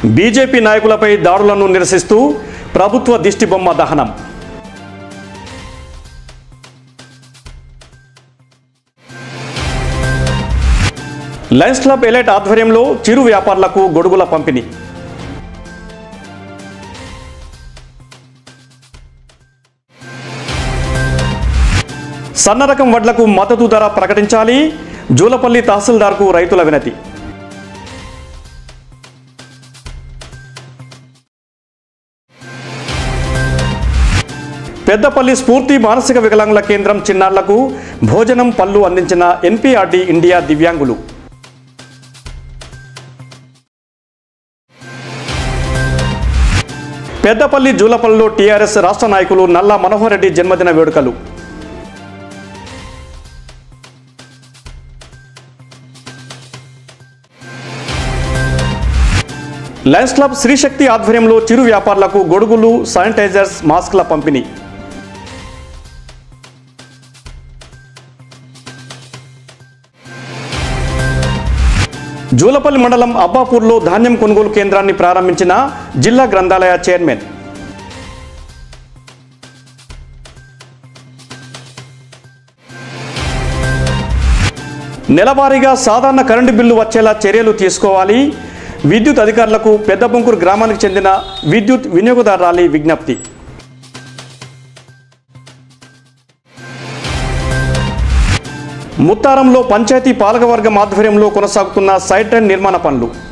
BJP నాయకులపై దాడులను నిరసిస్తూ ప్రభుత్వ దిష్టిబొమ్మ దహనం లయన్స్ క్లబ్ ఎలైట్ ఆధ్వర్యంలో చిరు వ్యాపారులకు గొడుగుల పంపిణీ సన్న రకం వడ్లకు మద్దతు ధర ప్రకటించాలి జూలపల్లి తహసీల్దార్కు రైతుల వినతి పెద్దపల్లి స్ఫూర్తి మానసిక వికలాంగుల కేంద్రం చిన్నారులకు భోజనం పళ్ళు అందించిన ఎన్పీఆర్డి ఇండియా దివ్యాంగులు పెద్దపల్లి జూలపల్లిలో టీఆర్ఎస్ రాష్ట్ర నాయకులు నల్లా మనోహర్ రెడ్డి జన్మదిన వేడుకలు లయన్స్ క్లబ్ శ్రీశక్తి ఆధ్వర్యంలో చిరు వ్యాపారులకు గొడుగులు శానిటైజర్స్ మాస్క్ల పంపిణీ జూలపల్లి మండలం అబ్బాపూర్లో ధాన్యం కొనుగోలు కేంద్రాన్ని ప్రారంభించిన జిల్లా గ్రంథాలయ చైర్మన్ నెలవారీగా సాధారణ కరెంటు బిల్లు వచ్చేలా చర్యలు తీసుకోవాలి విద్యుత్ అధికారులకు పెద్దబొంకూరు గ్రామానికి చెందిన విద్యుత్ వినియోగదారురాలి విజ్ఞప్తి ముత్తారంలో పంచాయతీ పాలకవర్గం ఆధ్వర్యంలో కొనసాగుతున్న సైట్ అండ్ నిర్మాణ పనులు